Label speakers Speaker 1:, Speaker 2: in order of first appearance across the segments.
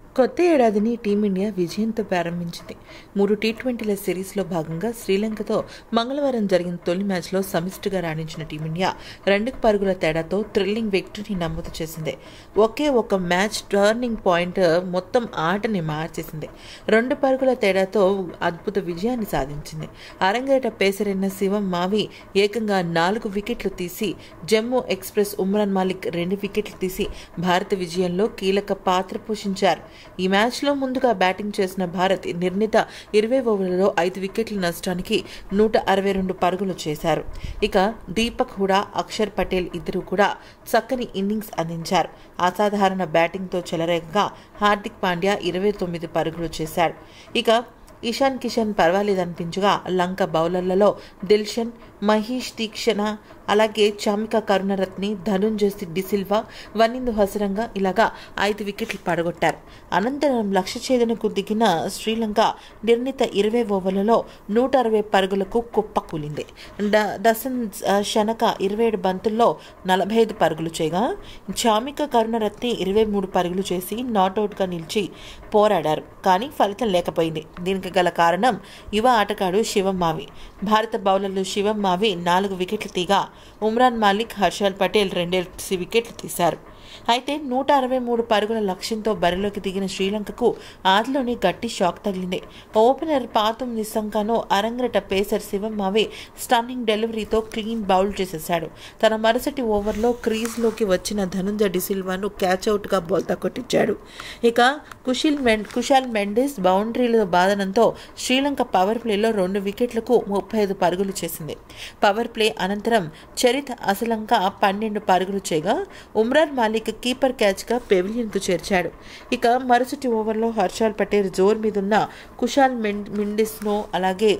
Speaker 1: కొత్త ఏడాదిని టీమిండియా విజయంతో ప్రారంభించింది మూడు టీ ట్వంటీల సిరీస్లో భాగంగా శ్రీలంకతో మంగళవారం జరిగిన తొలి మ్యాచ్లో సమిష్టిగా రాణించిన టీమిండియా రెండు పరుగుల తేడాతో థ్రిల్లింగ్ విక్టరీని నమోదు చేసింది ఒకే ఒక మ్యాచ్ టర్నింగ్ పాయింట్ మొత్తం ఆటని మార్చేసింది రెండు పరుగుల తేడాతో అద్భుత విజయాన్ని సాధించింది అరంగేట పేసరైన శివం మావి ఏకంగా నాలుగు వికెట్లు తీసి జమ్మూ ఎక్స్ప్రెస్ ఉమ్రాన్ మాలిక్ రెండు వికెట్లు తీసి భారత విజయంలో కీలక పాత్ర పోషించారు ఈ మ్యాచ్లో ముందుగా బ్యాటింగ్ చేసిన భారత్ నిర్ణీత ఇరవై ఓవర్లలో ఐదు వికెట్ల నష్టానికి నూట అరవై రెండు పరుగులు చేశారు ఇక దీపక్ హుడా అక్షర్ పటేల్ ఇద్దరు కూడా చక్కని ఇన్నింగ్స్ అందించారు అసాధారణ బ్యాటింగ్తో చెలరేగగా హార్దిక్ పాండ్యా ఇరవై తొమ్మిది పరుగులు చేశాడు ఇక ఇషాన్ కిషన్ పర్వాలేదనిపించగా లంక బౌలర్లలో దిల్షన్ మహేష్ తీక్షణ అలాగే చామిక కరుణరత్ని ధనుంజయ్ డిసిల్వా వన్నిందు హసరంగా ఇలాగా ఐదు వికెట్లు పడగొట్టారు అనంతరం లక్ష్య ఛేదనకు దిగిన శ్రీలంక నిర్ణీత ఇరవై ఓవర్లలో నూట అరవై పరుగులకు కుప్పకూలింది డ దసన్ శనక ఇరవై ఏడు బంతుల్లో నలభై ఐదు పరుగులు చేయగా చామిక కరుణరత్ని ఇరవై మూడు పరుగులు చేసి నాట్అవుట్గా నిలిచి పోరాడారు కానీ ఫలితం లేకపోయింది దీనికి గల కారణం యువ ఆటగాడు శివం మావి భారత బౌలర్లు శివం మావి నాలుగు వికెట్లు తీగా ఉమ్రాన్ మాలిక్ హర్షల్ పటేల్ రెండేసి వికెట్లు తీశారు అయితే నూట అరవై మూడు పరుగుల లక్ష్యంతో బరిలోకి దిగిన శ్రీలంకకు ఆటలోనే గట్టి షాక్ తగిలింది ఓపెనర్ పాతం నిస్సంకాను అరంగరట పేసర్ శివం మావే స్టన్నింగ్ డెలివరీతో క్లీన్ బౌల్ చేసేశాడు తన మరుసటి ఓవర్లో క్రీజ్లోకి వచ్చిన ధనుంజయ డిసిల్వాను క్యాచ్అవుట్గా బోల్తా కొట్టించాడు ఇక కుషిల్ మెన్ కుషాల్ మెండిస్ బౌండరీలో బాధనంతో శ్రీలంక పవర్ ప్లేలో రెండు వికెట్లకు ముప్పై ఐదు పరుగులు చేసింది పవర్ ప్లే అనంతరం చరిత్ అసలంక పన్నెండు పరుగులు చేయగా ఉమ్రాన్ మాలిక్ కీపర్ క్యాచ్గా పెవిలియన్కు చేర్చాడు ఇక మరుసటి ఓవర్లో హర్షాల్ పటేల్ జోర్ మీదున్న కుషాల్ మెండ్ మిండిస్ను అలాగే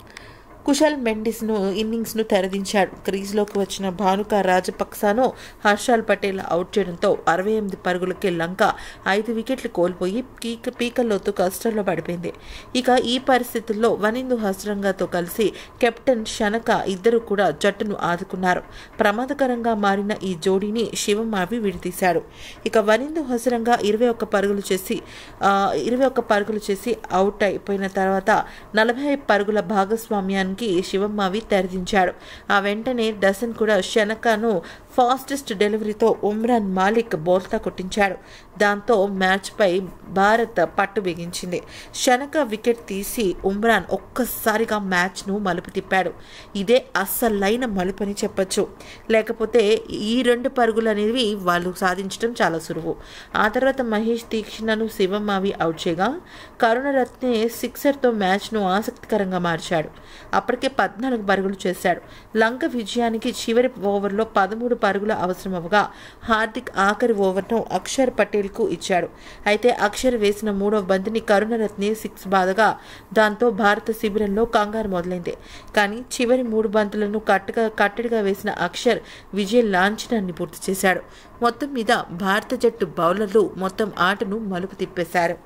Speaker 1: కుషల్ మెండిస్ను ఇన్నింగ్స్ను తెరదించాడు క్రీజ్లోకి వచ్చిన భానుక రాజపక్సాను హర్షాల్ పటేల్ అవుట్ చేయడంతో అరవై ఎనిమిది పరుగులకి లంక ఐదు వికెట్లు కోల్పోయి పీక పీకల్లోతు కష్టంలో పడిపోయింది ఇక ఈ పరిస్థితుల్లో వనిందు హస్రంగాతో కలిసి కెప్టెన్ షనక ఇద్దరు కూడా జట్టును ఆదుకున్నారు ప్రమాదకరంగా మారిన ఈ జోడీని శివమావి విడితీశాడు ఇక వనిందు హసరంగా ఇరవై ఒక్క పరుగులు చేసి ఇరవై ఒక్క పరుగులు చేసి అవుట్ అయిపోయిన తర్వాత నలభై పరుగుల భాగస్వామ్యాన్ని కి శివమ్మావి తెరదించాడు ఆ వెంటనే డసన్ కూడా శనకను ఫాస్టెస్ట్ డెలివరీతో ఉమ్రాన్ మాలిక్ బోల్తా కొట్టించాడు దాంతో మ్యాచ్పై భారత్ పట్టు బిగించింది శనక వికెట్ తీసి ఉమ్రాన్ ఒక్కసారిగా మ్యాచ్ను మలుపు తిప్పాడు ఇదే అస్సలైన మలుపు అని చెప్పొచ్చు లేకపోతే ఈ రెండు పరుగులు అనేవి వాళ్ళు సాధించడం చాలా సులువు ఆ తర్వాత మహేష్ తీక్షణను శివమ్మావి అవుట్ చేయగా కరుణరత్నే సిక్సర్తో మ్యాచ్ను ఆసక్తికరంగా మార్చాడు అప్పటికే పద్నాలుగు పరుగులు చేశాడు లంక విజయానికి చివరి ఓవర్లో పదమూడు పరుగుల అవసరమవగా హార్దిక్ ఆఖరి ఓవర్ను అక్షర్ పటేల్కు ఇచ్చాడు అయితే అక్షర్ వేసిన మూడవ బంతిని కరుణరత్నే సిక్స్ బాధగా దాంతో భారత శిబిరంలో కంగారు మొదలైంది కానీ చివరి మూడు బంతులను కట్టుగా కట్టడిగా వేసిన అక్షర్ విజయ లాంఛనాన్ని పూర్తి చేశాడు మొత్తం మీద భారత జట్టు బౌలర్లు మొత్తం ఆటను మలుపు తిప్పేశారు